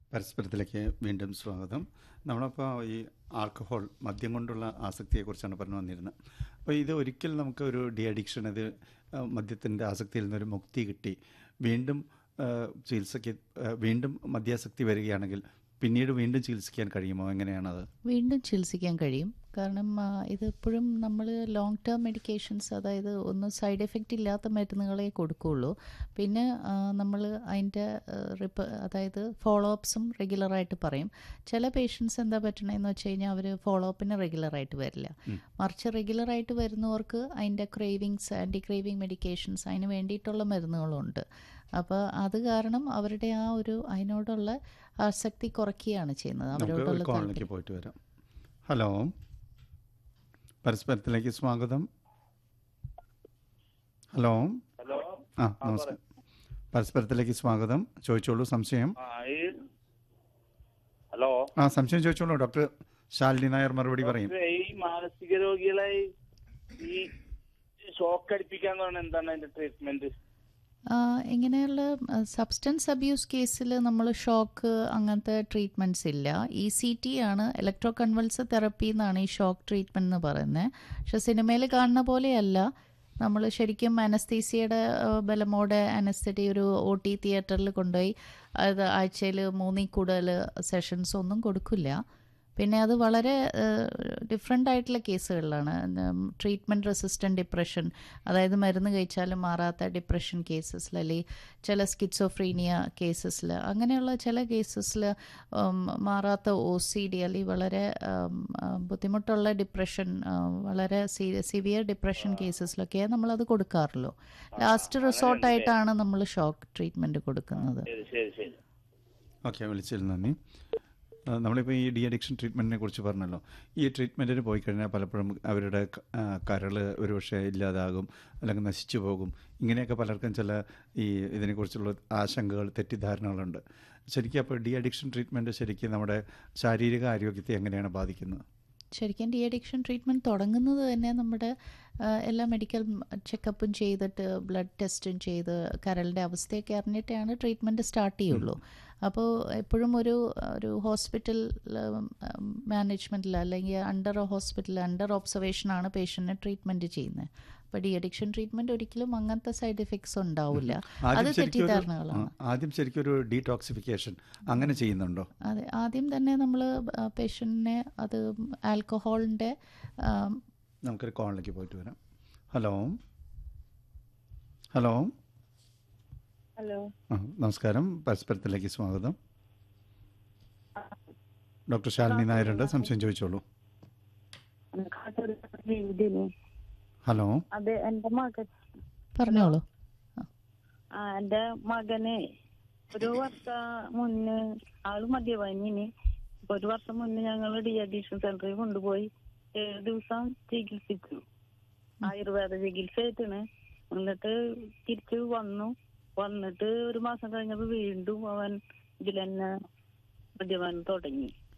പരസ്പരത്തിലേക്ക് വീണ്ടും സ്വാഗതം നമ്മളപ്പോൾ ഈ ആൽക്കഹോൾ മദ്യം കൊണ്ടുള്ള ആസക്തിയെക്കുറിച്ചാണ് പറഞ്ഞു വന്നിരുന്നത് അപ്പോൾ ഇത് ഒരിക്കൽ നമുക്ക് ഒരു ഡി അഡിക്ഷൻ ഇത് മദ്യത്തിൻ്റെ ആസക്തിയിൽ നിന്നൊരു മുക്തി കിട്ടി വീണ്ടും ആ, ചികിത്സയ്ക്ക് ആ, വീണ്ടും മദ്യാസക്തി വരികയാണെങ്കിൽ പിന്നീട് വീണ്ടും ചികിത്സിക്കാൻ കഴിയുമോ എങ്ങനെയാണത് വീണ്ടും ചികിത്സിക്കാൻ കഴിയും കാരണം ആ, ഇതെപ്പോഴും നമ്മൾ ലോങ് ടേം മെഡിക്കേഷൻസ് അതായത് ഒന്നും സൈഡ് എഫക്റ്റ് ഇല്ലാത്ത മരുന്നുകളെ കൊടുക്കുകയുള്ളൂ പിന്നെ നമ്മൾ അതിൻ്റെ റിപ്പ അതായത് ഫോളോ അപ്സും റെഗുലറായിട്ട് പറയും ചില പേഷ്യൻസ് എന്താ പറ്റണതെന്ന് വെച്ച് കഴിഞ്ഞാൽ അവർ ഫോളോ അപ്പിന് റെഗുലറായിട്ട് വരില്ല മറിച്ച് റെഗുലറായിട്ട് വരുന്നവർക്ക് അതിൻ്റെ ക്രേവിങ്സ് ആൻറ്റി ക്രേവിങ് മെഡിക്കേഷൻസ് അതിന് വേണ്ടിയിട്ടുള്ള മരുന്നുകളുണ്ട് അപ്പോൾ അത് കാരണം അവരുടെ ആ ഒരു അതിനോടുള്ള ആസക്തി കുറയ്ക്കുകയാണ് ചെയ്യുന്നത് നമുക്ക് അവരോടുള്ള ഒരു കോളിലേക്ക് പോയിട്ട് വരാം ഹലോ പരസ്പരത്തിലേക്ക് സ്വാഗതം ഹലോ ഹലോ ആ നമസ്കാരം പരസ്പരത്തിലേക്ക് സ്വാഗതം ചോദിച്ചോളൂ സംശയം ആ ഈ ഹലോ ആ സംശയം ചോദിച്ചോളൂ ഡോക്ടർ ശാലിനി നായർ മറുപടി പറയും ഡോക്ടറെ, ഈ മാനസിക രോഗികളെ ഈ ഷോക്ക് അടിപ്പിക്കാന്ന് പറഞ്ഞാൽ എന്താണ് അതിന്റെ ട്രീറ്റ്മെന്റ് ആ, ഇങ്ങനെയുള്ള സബ്സ്റ്റൻസ് അബ്യൂസ് കേസിൽ നമ്മൾ ഷോക്ക് അങ്ങനത്തെ ട്രീറ്റ്മെൻറ്റ്സ് ഇല്ല ഇ സി ടി ആണ് ഇലക്ട്രോ കൺവൾസ് തെറപ്പി എന്നാണ് ഈ ഷോക്ക് ട്രീറ്റ്മെൻറ്റ് എന്ന് പറയുന്നത് പക്ഷെ സിനിമയിൽ കാണുന്ന പോലെയല്ല നമ്മൾ ശരിക്കും അനസ്തീസിയയുടെ ബലമോടെ അനസ്തറ്റി ഒരു ഒ ടി തിയേറ്ററിൽ കൊണ്ടുപോയി അത് ആഴ്ചയിൽ മൂന്നിൽ കൂടുതൽ സെഷൻസ് ഒന്നും കൊടുക്കില്ല പിന്നെ അത് വളരെ ഡിഫറെൻ്റ് ആയിട്ടുള്ള കേസുകളിലാണ് ട്രീറ്റ്മെൻറ്റ് റെസിസ്റ്റൻറ്റ് ഡിപ്രഷൻ അതായത് മരുന്ന് കഴിച്ചാലും മാറാത്ത ഡിപ്രഷൻ കേസസിൽ അല്ലെങ്കിൽ ചില സ്കിറ്റ്സോഫ്രീനിയ കേസസിൽ അങ്ങനെയുള്ള ചില കേസസിൽ മാറാത്ത ഒ സി ഡി അല്ലെങ്കിൽ വളരെ ഉം, ആ, ബുദ്ധിമുട്ടുള്ള ഡിപ്രഷൻ ആ, വളരെ സിവിയർ ഡിപ്രഷൻ കേസസിലൊക്കെ നമ്മളത് കൊടുക്കാറുള്ളൂ ലാസ്റ്റ് റിസോർട്ടായിട്ടാണ് നമ്മൾ ഷോക്ക് ട്രീറ്റ്മെൻറ്റ് കൊടുക്കുന്നത് ശരി ശരി ശരി ഓക്കെ വിളിച്ചതിൽ നന്ദി ആ, നമ്മളിപ്പോൾ ഈ ഡി അഡിക്ഷൻ ട്രീറ്റ്മെൻറ്റിനെ കുറിച്ച് പറഞ്ഞല്ലോ ഈ ട്രീറ്റ്മെൻറ്റിന് പോയി കഴിഞ്ഞാൽ പലപ്പോഴും അവരുടെ ക- ആ, കരള് ഒരുപക്ഷെ ഇല്ലാതാകും അല്ലെങ്കിൽ നശിച്ചു പോകും ഇങ്ങനെയൊക്കെ പലർക്കും ചില ഈ ഇതിനെക്കുറിച്ചുള്ള ആശങ്കകൾ തെറ്റിദ്ധാരണകളുണ്ട് ശരിക്കും അപ്പോൾ ഡി അഡിക്ഷൻ ട്രീറ്റ്മെൻറ്റ് ശരിക്കും നമ്മുടെ ശാരീരിക ആരോഗ്യത്തെ എങ്ങനെയാണ് ബാധിക്കുന്നത് ശരിക്കും ഡി അഡിക്ഷൻ ട്രീറ്റ്മെൻറ്റ് തുടങ്ങുന്നത് തന്നെ നമ്മുടെ ആ, എല്ലാ മെഡിക്കൽ ചെക്കപ്പും ചെയ്തിട്ട് ബ്ലഡ് ടെസ്റ്റും ചെയ്ത് കരളിൻ്റെ അവസ്ഥയൊക്കെ അറിഞ്ഞിട്ടാണ് ട്രീറ്റ്മെൻറ്റ് സ്റ്റാർട്ട് ചെയ്യുള്ളൂ അപ്പോൾ എപ്പോഴും ഒരു ഒരു ഹോസ്പിറ്റൽ മാനേജ്മെൻറ്റിൽ അല്ലെങ്കിൽ അണ്ടർ ഹോസ്പിറ്റൽ അണ്ടർ ഒബ്സർവേഷനാണ് പേഷ്യൻറ്റിനെ ട്രീറ്റ്മെൻറ്റ് ചെയ്യുന്നത് അപ്പോൾ ഡി അഡിക്ഷൻ ട്രീറ്റ്മെൻറ്റ് ഒരിക്കലും അങ്ങനത്തെ സൈഡ് എഫക്ട്സ് ഉണ്ടാവില്ല അത് ആദ്യം ശരിക്കും ഒരു- തെറ്റിദ്ധാരണകളാണ് ആ, ആദ്യം ശരിക്കും ഒരു ഡീടോക്സിഫിക്കേഷൻ അങ്ങനെ ചെയ്യുന്നുണ്ടോ അതെ ആദ്യം തന്നെ നമ്മൾ പേഷ്യൻറ്റിനെ അത് ആൽക്കഹോളിൻ്റെ നമുക്കൊരു കോളിലേക്ക് പോയിട്ട് വരാം ഹലോ ഹലോ ഹലോ ആ, നമസ്കാരം പരസ്പരത്തിലേക്ക് സ്വാഗതം ഡോക്ടർ ശാലിനി നായരുണ്ട് സംശയം ചോദിച്ചോളൂ ഇതിന് ഹലോ അത് എന്റെ മകൻ പറഞ്ഞോളൂ ആ എന്റെ മകന് ഒരു വർഷം മുന്നേ ആള് മദ്യപാനിന് ഇപ്പൊ ഒരു വർഷം മുന്നേ ഞങ്ങൾ ഡി അഡീഷൻ സെന്ററിൽ കൊണ്ടുപോയി ഏഴ് ദിവസം ചികിത്സിച്ചു ആയുർവേദ ചികിത്സയായിട്ടാണ് എന്നിട്ട് തിരിച്ചു വന്നു വന്നിട്ട് ഒരു മാസം കഴിഞ്ഞപ്പോ വീണ്ടും അവൻ ഇതിൽ തന്നെ മദ്യപാനം തുടങ്ങി